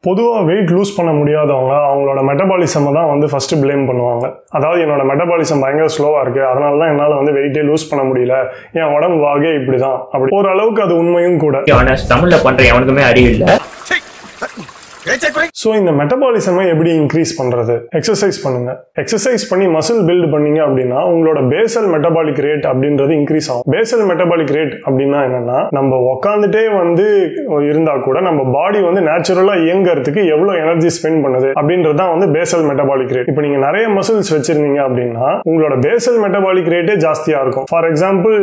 பொதுவாக wait loose பண்ண முடியாதவங்க அவங்களோட மெட்டபாலிசமை தான் வந்து ஃபஸ்ட்டு ப்ளேம் பண்ணுவாங்க அதாவது என்னோட மெட்டபாலிசம் பயங்கர ஸ்லோவாக இருக்குது அதனால தான் என்னால் வந்து வெயிட்டே லூஸ் பண்ண முடியல என் உடம்பு வாகே இப்படி தான் அப்படி ஓரளவுக்கு அது உண்மையும் கூட ஆனஸ்ட் தமிழ்ல பண்ற எவனுக்குமே அறிவு இல்ல ஸோ இந்த மெட்டபாலிசமை எப்படி இன்க்ரீஸ் பண்ணுறது எக்ஸசைஸ் பண்ணுங்க எக்ஸசைஸ் பண்ணி மசில் பில்ட் பண்ணீங்க அப்படின்னா உங்களோட பேசல் மெட்டபாலிக் ரேட் அப்படின்றது இன்க்ரீஸ் ஆகும் பேசல் மெட்டபாலிக் ரேட் அப்படின்னா என்னன்னா நம்ம உக்காந்துட்டே வந்து இருந்தா கூட நம்ம பாடி வந்து நேச்சுரலாக இயங்குறதுக்கு எவ்வளோ எனர்ஜி ஸ்பெண்ட் பண்ணுது அப்படின்றது தான் வந்து பேசல் மெட்டபாலிக் ரேட் இப்போ நீங்கள் நிறைய மசில்ஸ் வச்சிருந்தீங்க அப்படின்னா உங்களோட பேசல் மெட்டபாலிக் ரேட்டே ஜாஸ்தியாக இருக்கும் ஃபார் எக்ஸாம்பிள்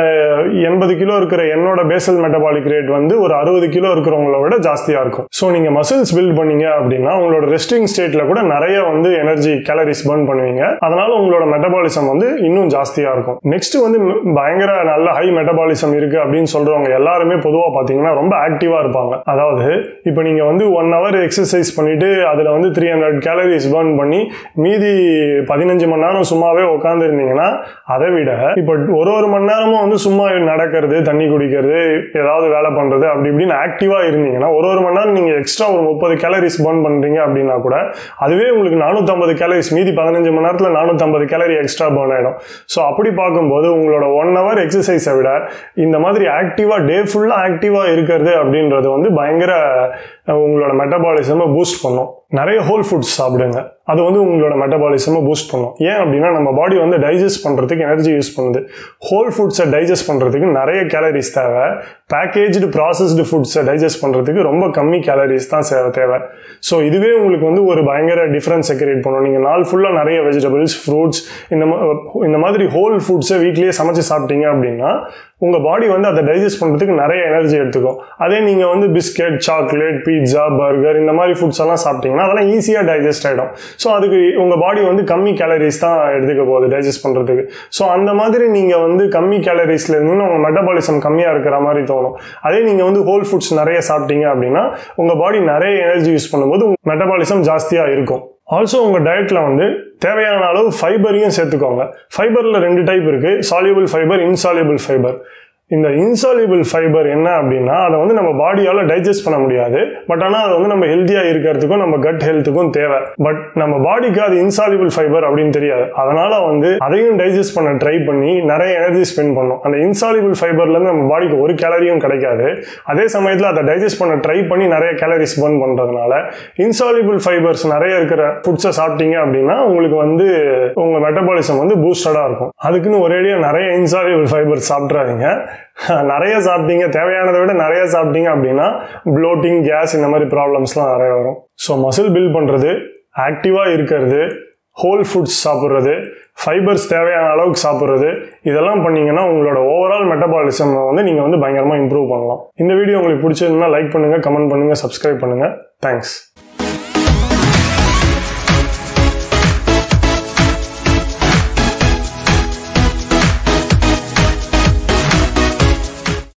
எண்பது கிலோ இருக்கிற என்னோட பேசல் மெட்டபாலிக் ரேட் வந்து ஒரு அறுபது கிலோ இருக்கிறவங்கள விட ஜாஸ்தியாக இருக்கும் ஸோ நீங்கள் மசில்ஸ் பில்ட் பண்ணீங்க அப்படின்னா உங்களோட ரெஸ்டிங் ஸ்டேட்ல கூட நிறைய வந்து எனர்ஜி கேலரிஸ் பர்ன் பண்ணுவீங்க அதனால உங்களோட மெட்டபாலிசம் வந்து இன்னும் ஜாஸ்தியாக இருக்கும் நெக்ஸ்ட் வந்து ம- பயங்கர நல்ல ஹை மெட்டபாலிசம் இருக்கு அப்படின்னு சொல்றவங்க எல்லாருமே பொதுவாக பார்த்தீங்கன்னா ரொம்ப ஆக்டிவாக இருப்பாங்க அதாவது இப்போ நீங்கள் வந்து ஒன் ஹவர் எக்ஸசைஸ் பண்ணிட்டு அதில் வந்து த்ரீ ஹண்ட்ரட் கேலரிஸ் பர்ன் பண்ணி மீதி பதினஞ்சு மணி நேரம் சும்மாவே உட்காந்து இருந்தீங்கன்னா அதை விட இப்போ ஒரு ஒரு மணி நேரமும் வந்து சும்மா நடக்கிறது தண்ணி குடிக்கிறது ஏதாவது வேலை பண்றது அப்படி இப்படின்னு ஆக்டிவா இருந்தீங்கன்னா ஒரு ஒரு மணி நேரம் நீங்க எக்ஸ்ட்ரா ஒரு முப்பது கேலரிஸ் பர்ன் பண்றீங்க அப்படின்னா கூட அதுவே உங்களுக்கு நானூற்றம்பது கேலரிஸ் மீதி பதினஞ்சு மணி நேரத்தில் நானூற்றம்பது கேலரி எக்ஸ்ட்ரா பர்ன் ஆயிடும் ஸோ அப்படி பார்க்கும்போது உங்களோட ஒன் ஹவர் எக்ஸசைஸை விட இந்த மாதிரி ஆக்டிவாக டே ஃபுல்லாக ஆக்டிவாக இருக்கிறது அப்படின்றது வந்து பயங்கர அஹ், உங்களோட மெட்டபாலிசமை பூஸ்ட் பண்ணும் நிறைய ஹோல் ஃபுட்ஸ் சாப்பிடுங்க அது வந்து உங்களோட மெட்டபாலிசமை பூஸ்ட் பண்ணும் ஏன் அப்படின்னா நம்ம பாடி வந்து டைஜஸ்ட் பண்ணுறதுக்கு எனர்ஜி யூஸ் பண்ணுது ஹோல் ஃபுட்ஸை டைஜஸ்ட் பண்ணுறதுக்கு நிறைய கேலரிஸ் தேவை பேக்கேஜ்டு ப்ராசஸ்டு ஃபுட்ஸை டைஜஸ்ட் பண்ணுறதுக்கு ரொம்ப கம்மி கேலரிஸ் தான் சே- தேவை ஸோ இதுவே உங்களுக்கு வந்து ஒரு பயங்கர டிஃப்ரென்ஸை கிரியேட் பண்ணும் நீங்கள் நாள் ஃபுல்லாக நிறைய வெஜிடபிள்ஸ் ஃப்ரூட்ஸ் இந்த மா- இந்த மாதிரி ஹோல் ஃபுட்ஸை வீட்லேயே சமைச்சு சாப்பிட்டீங்க அப்படின்னா உங்கள் பாடி வந்து அதை டைஜஸ்ட் பண்ணுறதுக்கு நிறைய எனர்ஜி எடுத்துக்கும் அதே நீங்கள் வந்து பிஸ்கெட் சாக்லேட் பீட்சா பர்கர் இந்த மாதிரி ஃபுட்ஸ் எல்லாம் சாப்பிட்டீங்கன்னா அதெல்லாம் ஈஸியாக டைஜஸ்ட் ஆகிடும் ஸோ அதுக்கு உங்கள் பாடி வந்து கம்மி கேலரிஸ் தான் எடுத்துக்க போகுது டைஜஸ்ட் பண்ணுறதுக்கு ஸோ அந்த மாதிரி நீங்கள் வந்து கம்மி கேலரிஸ்ல இருந்து உங்கள் மெட்டபாலிசம் கம்மியாக இருக்கிற மாதிரி தோணும் அதே நீங்கள் வந்து ஹோல் ஃபுட்ஸ் நிறைய சாப்பிட்டீங்க அப்படின்னா உங்கள் பாடி நிறைய எனர்ஜி யூஸ் பண்ணும்போது மெட்டபாலிசம் ஜாஸ்தியாக இருக்கும் ஆல்சோ உங்கள் டயட்டில் வந்து தேவையான அளவு ஃபைபரையும் சேர்த்துக்கோங்க ஃபைபரில் ரெண்டு டைப் இருக்குது சால்யூபிள் ஃபைபர் இன்சால்யூபிள் ஃபைபர் இந்த இன்சால்யூபிள் ஃபைபர் என்ன அப்படின்னா அதை வந்து நம்ம பாடியால் டைஜஸ்ட் பண்ண முடியாது பட் ஆனால் அது வந்து நம்ம ஹெல்த்தியாக இருக்கிறதுக்கும் நம்ம கட் ஹெல்த்துக்கும் தேவை பட் நம்ம பாடிக்கு அது இன்சால்யூபிள் ஃபைபர் அப்படின்னு தெரியாது அதனால வந்து அதையும் டைஜஸ்ட் பண்ண ட்ரை பண்ணி நிறைய எனர்ஜி ஸ்பெண்ட் பண்ணும் அந்த இன்சால்யூபிள் ஃபைபர்லேருந்து நம்ம பாடிக்கு ஒரு கேலரியும் கிடைக்காது அதே சமயத்தில் அதை டைஜஸ்ட் பண்ண ட்ரை பண்ணி நிறைய கேலரிஸ் பர்ன் பண்ணுறதுனால இன்சால்யூபிள் ஃபைபர்ஸ் நிறைய இருக்கிற ஃபுட்ஸை சாப்பிட்டீங்க அப்படின்னா உங்களுக்கு வந்து உங்கள் மெட்டபாலிசம் வந்து பூஸ்டடாக இருக்கும் அதுக்குன்னு ஒரேடியாக நிறைய இன்சால்யூபிள் ஃபைபர்ஸ் சாப்பிட்றாதீங்க நிறைய சாப்பிட்டீங்க தேவையானதை விட நிறைய சாப்பிட்டீங்க அப்படின்னா ப்ளோட்டிங் கேஸ் இந்த மாதிரி ப்ராப்ளம்ஸ்லாம் நிறைய வரும் ஸோ மசில் பில்ட் பண்ணுறது ஆக்டிவாக இருக்கிறது ஹோல் ஃபுட்ஸ் சாப்பிட்றது ஃபைபர்ஸ் தேவையான அளவுக்கு சாப்பிட்றது இதெல்லாம் பண்ணீங்கன்னா உங்களோட ஓவரால் மெட்டபாலிசம் வந்து நீங்கள் வந்து பயங்கரமாக இம்ப்ரூவ் பண்ணலாம் இந்த வீடியோ உங்களுக்கு பிடிச்சிருந்தா லைக் பண்ணுங்கள் கமெண்ட் பண்ணுங்கள் சப்ஸ்கிரைப் பண்ணுங்கள் தேங்க்ஸ்